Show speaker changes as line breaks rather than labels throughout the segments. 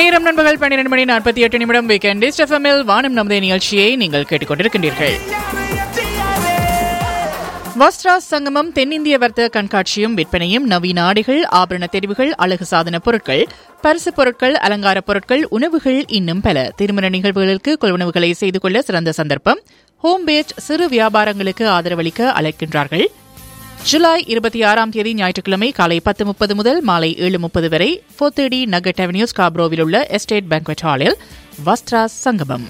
நேரம் நண்பர்கள் பன்னிரண்டு மணி நாற்பத்தி எட்டு நிமிடம் வீக்கெண்ட் எஃப்எம்எல் வானம் நமது நிகழ்ச்சியை நீங்கள் கேட்டுக்கொண்டிருக்கின்றீர்கள் வஸ்ட்ரா சங்கமம் தென்னிந்திய வர்த்தக கண்காட்சியும் விற்பனையும் நவீன ஆடைகள் ஆபரண தெரிவுகள் அழகு சாதன பொருட்கள் பரிசு பொருட்கள் அலங்கார பொருட்கள் உணவுகள் இன்னும் பல திருமண நிகழ்வுகளுக்கு கொள்வனவுகளை செய்து கொள்ள சிறந்த சந்தர்ப்பம் ஹோம் பேஸ்ட் சிறு வியாபாரங்களுக்கு ஆதரவளிக்க அழைக்கின்றார்கள் ஜூலை இருபத்தி ஆறாம் தேதி ஞாயிற்றுக்கிழமை காலை பத்து முப்பது முதல் மாலை ஏழு முப்பது வரை போத்தேடி நகட் அவென்யூ ஸ்காப்ரோவில் உள்ள எஸ்டேட் பேங்க்வெட் ஹாலில் வஸ்ட்ரா சங்கமம்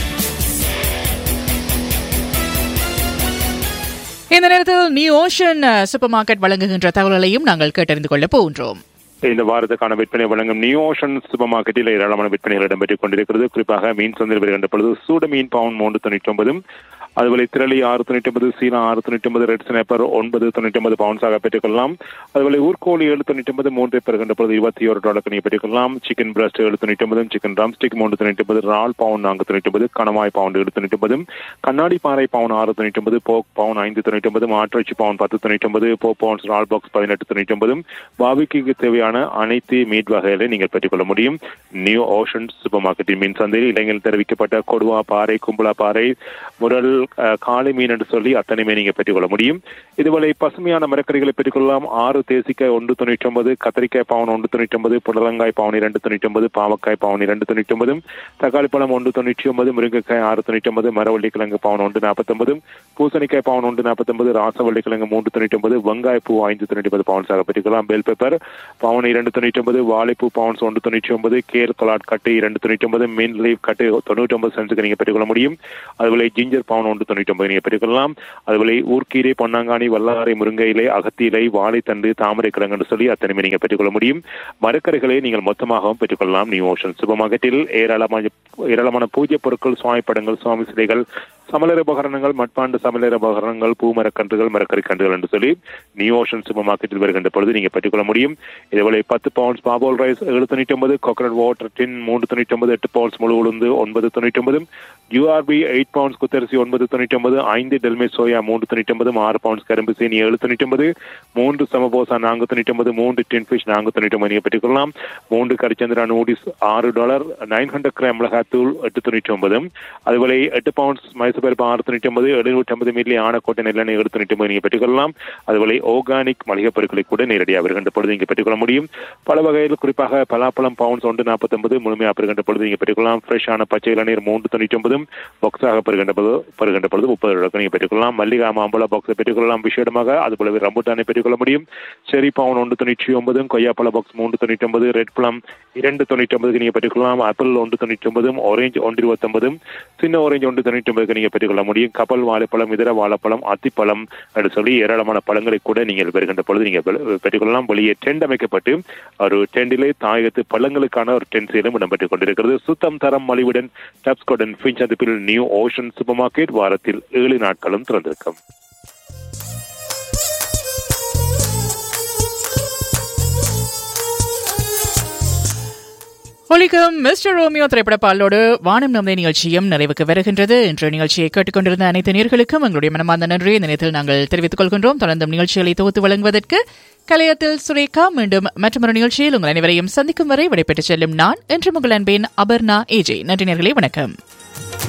இந்த நேரத்தில் நியூ ஓஷன் சூப்பர் மார்க்கெட் வழங்குகின்ற தகவல்களையும் நாங்கள் கேட்டறிந்து கொள்ளப் போகின்றோம்
இந்த வாரத்துக்கான விற்பனை வழங்கும் நியூ ஓஷன் சூப்பர் மார்க்கெட்டில் ஏராளமான விற்பனைகள் இடம்பெற்றுக் கொண்டிருக்கிறது குறிப்பாக மீன் சந்தையில் வருகின்ற பொழுது சூட மீன் பவுன் மூன்று தொண்ணூற்றி ஒன்பதும் அதுபோல திரளி ஆறு தொண்ணூற்றி ஒன்பது சீனா ஆறு தொண்ணூற்றி ஒன்பது ரெட் ஸ்னேப்பர் ஒன்பது தொண்ணூற்றி ஒன்பது பவுன்ஸாக பெற்றுக்கொள்ளலாம் அதுபோல ஊர்கோழி ஏழு தொண்ணூற்றி ஒன்பது மூன்றை பெறுகின்ற பொழுது இருபத்தி ஒரு டாலருக்கு நீங்கள் பெற்றுக்கொள்ளலாம் சிக்கன் பிரஸ்ட் ஏழு தொண்ணூற்றி ஒன்பது சிக்கன் ட்ரம்ஸ்டிக் மூன்று தொண்ணூற்றி ஒன்பது ரால் பவுன் நான்கு தொண்ணூற்றி ஒன்பது கணவாய் பவுன் ஏழு தொண்ணூற்றி ஒன்பது கண்ணாடி பாறை பவுன் ஆறு தொண்ணூற்றி ஒன்பது போக் பவுன் ஐந்து தொண்ணூற்றி ஒன்பது மாற்றிச்சி பவுன் பத்து தொண்ணூற்றி ஒன்பது போ பவுன்ஸ் ரால் பாக்ஸ் பதினெட்டு தொண்ணூற்றி ஒன்பது பாபிக்கு தேவையான அனைத்து மீட் வகைகளை நீங்கள் பெற்றுக்கொள்ள முடியும் நியூ ஓஷன் சூப்பர் மார்க்கெட்டின் மீன் சந்தையில் இளைஞர்கள் தெரிவிக்கப்பட்ட கொடுவா பாறை கும்பலா பாறை முரல் காளை மீன் என்று சொல்லி அத்தனையுமே நீங்க பெற்றுக்கொள்ள முடியும் இதுபோல பசுமையான மரக்கறிகளை பெற்றுக்கொள்ளலாம் ஆறு தேசிக்காய் ஒன்று தொண்ணூற்றி ஒன்பது கத்திரிக்காய் பவுன் ஒன்று தொண்ணூற்றி ஒன்பது புடலங்காய் பவுன் இரண்டு தொண்ணூற்றி ஒன்பது பாவக்காய் பவுன் இரண்டு தொண்ணூற்றி ஒன்பது தக்காளி பழம் ஒன்று தொண்ணூற்றி ஒன்பது முருங்கைக்காய் ஆறு தொண்ணூற்றி ஒன்பது மரவள்ளி கிழங்கு பவுன் ஒன்று நாற்பத்தொன்பது பூசணிக்காய் பவுன் ஒன்று நாற்பத்தொன்பது ராசவள்ளி கிழங்கு மூன்று தொண்ணூற்றி ஒன்பது வெங்காய பூ ஐந்து தொண்ணூற்றி ஒன்பது பவுன்ஸாக பெற்றுக்கலாம் பெல் பெப்பர் பவுன் இரண்டு தொண்ணூற்றி ஒன்பது வாழைப்பூ பவுன்ஸ் ஒன்று தொண்ணூற்றி ஒன்பது கேல் கொலாட் கட்டு இரண்டு தொண்ணூற்றி ஒன்பது மீன் லீவ் கட்டு தொண்ணூற்றி ஒன்பது சென்ஸுக்கு நீங்க பெற்றுக்கொள்ள முடியும் அதுபோல ஜிஞ்சர் பவுன் ஒன்று தொண்ணூற்றி ஒன்பது நீங்க பெற்றுக்கொள்ளலாம் அதுபோல ஊர்க்கீரை பொன்னாங்கானி வல்லாரை முருங்கையிலை அகத்தியிலை வாழைத்தண்டு தாமரை கிழங்கு சொல்லி அத்தனையுமே நீங்க பெற்றுக்கொள்ள முடியும் மரக்கரைகளை நீங்கள் மொத்தமாகவும் பெற்றுக்கொள்ளலாம் நியூ ஓஷன் சூப்பர் மார்க்கெட்டில் ஏராளமான ஏராளமான பூஜை பொருட்கள் சுவாமி படங்கள் சுவாமி சிலைகள் சமலர உபகரணங்கள் மட்பாண்டு சமலர உபகரணங்கள் பூமரக்கன்றுகள் மரக்கறி கன்றுகள் என்று சொல்லி நியூ ஓஷன் சூப்பர் மார்க்கெட்டில் வருகின்ற பொழுது நீங்க பெற்றுக்கொள்ள முடியும் இதேபோல பத்து பவுண்ட்ஸ் பாபோல் ரைஸ் ஏழு தொண்ணூற்றி ஒன்பது கோகனட் வாட்டர் டின் மூன்று தொண்ணூற்றி ஒன்பது எட்டு பவுண்ட்ஸ் முழு உளுந்து ஒன்பது தொண்ணூற்றி ஒன்பது யூஆர்பி எயிட் பவுண்ட்ஸ் குத்தரிசி ஒன்பது தொண்ணூற்றி ஒன்பது ஐந்து டெல்மே சோயா மூன்று தொண்ணூற்றி ஒன்பது ஆறு பவுண்ட்ஸ் கரும்பு சீனி ஏழு தொண்ணூற்றி ஒன்பது மூன்று சமபோசா நான்கு தொண்ணூற்றி ஒன்பது மூன்று டின் ஃபிஷ் நான்கு தொண்ணூற்றி ஒன்பது நீங்கள் பெற்றுக்கொள்ளலாம் மூன்று கரிச்சந்திரா நூடிஸ் ஆறு டாலர் நைன் ஹண்ட்ரட் கிராம் மிளகாத்தூள் எட்டு தொண்ணூற்றி ஒன்பது அதுபோல எட்டு பவுண்ட்ஸ் மைசூர் பருப்பு ஆறு தொண்ணூற்றி ஒன்பது எழுநூற்றி ஐம்பது மில்லி ஆனக்கோட்டை நெல்லெண்ணெய் ஏழு தொண்ணூற்றி ஒன்பது நீங்கள் பெற்றுக்கொள்ளலாம் அதுபோல ஆர்கானிக் மளிகை பொருட்களை கூட நேரடியாக வருகின்ற பொழுது நீங்கள் பெற்றுக்கொள்ள முடியும் பல வகையில் குறிப்பாக பலாப்பழம் பவுன்ஸ் ஒன்று நாற்பத்தொன்பது முழுமையாக பெறுகின்ற பொழுது நீங்கள் பெற்றுக்கொள்ளலாம் ஃப்ரெஷ்ஷான பச்சை இளநீர் மூன்று தொண்ணூற்றி ஒன்பதும் பாக்ஸாக பெறுகின்ற பொழுது பெறுகின்ற பொழுது முப்பது ரூபாய்க்கு நீங்கள் பெற்றுக்கொள்ளலாம் மல்லிகா மாம்பழ பாக்ஸை பெற்றுக்கொள்ளலாம் விஷயமாக அதுபோலவே ரம்புட்டானை பெற்றுக்கொள்ள முடியும் செரி பவுன் ஒன்று தொண்ணூற்றி ஒன்பதும் கொய்யாப்பழ பாக்ஸ் மூன்று தொண்ணூற்றி ஒன்பது ரெட் பழம் இரண்டு தொண்ணூற்றி ஒன்பதுக்கு நீங்கள் பெற்றுக்கொள்ளலாம் ஆப்பிள் ஒன்று தொண்ணூற்றி ஒன்பதும் ஆரஞ்சு ஒன்று இருபத்தொன்பதும் சின்ன ஆரஞ்சு ஒன்று தொண்ணூற்றி ஒன்பதுக்கு நீங்கள் பெற்றுக்கொள்ள முடியும் கப்பல் வாழைப்பழம் இதர வாழைப்பழம் அத்திப்பழம் என்று சொல்லி ஏராளமான பழங்களை கூட நீங்கள் பெறுகின்ற பொழுது நீங்கள் பெற்றுக்கொள்ளலாம் வெளியே டென்ட் அமைக்கப்பட்டு ஒரு டெண்டிலே தாயகத்து பழங்களுக்கான ஒரு டென்ட் சேலும் இடம்பெற்றுக் கொண்டிருக்கிறது சுத்தம் தரம் மலிவுடன் டப்ஸ்கோடன் ஃபின்ச் அதிப்பில் நியூ ஓஷன் சூப்பர் மார்க்கெட் வாரத்தில் ஏழு நாட்களும் திறந்திருக்கும்
ஒலிக்கும் மிஸ்டர் ரோமியோ திரைப்பட பாலோடு வானம் நமது நிகழ்ச்சியும் நிறைவுக்கு வருகின்றது இன்று நிகழ்ச்சியை கேட்டுக்கொண்டிருந்த அனைத்து நேர்களுக்கும் எங்களுடைய மனமார்ந்த நன்றி இந்த நேரத்தில் நாங்கள் தெரிவித்துக் கொள்கின்றோம் தொடர்ந்தும் நிகழ்ச்சிகளை தொகுத்து வழங்குவதற்கு கலையத்தில் சுரேகா மீண்டும் மற்றொரு நிகழ்ச்சியில் உங்கள் அனைவரையும் சந்திக்கும் வரை விடைபெற்றுச் செல்லும் நான் என்று உங்கள் அன்பின் அபர்ணா ஏஜே நன்றி நேர்களே வணக்கம்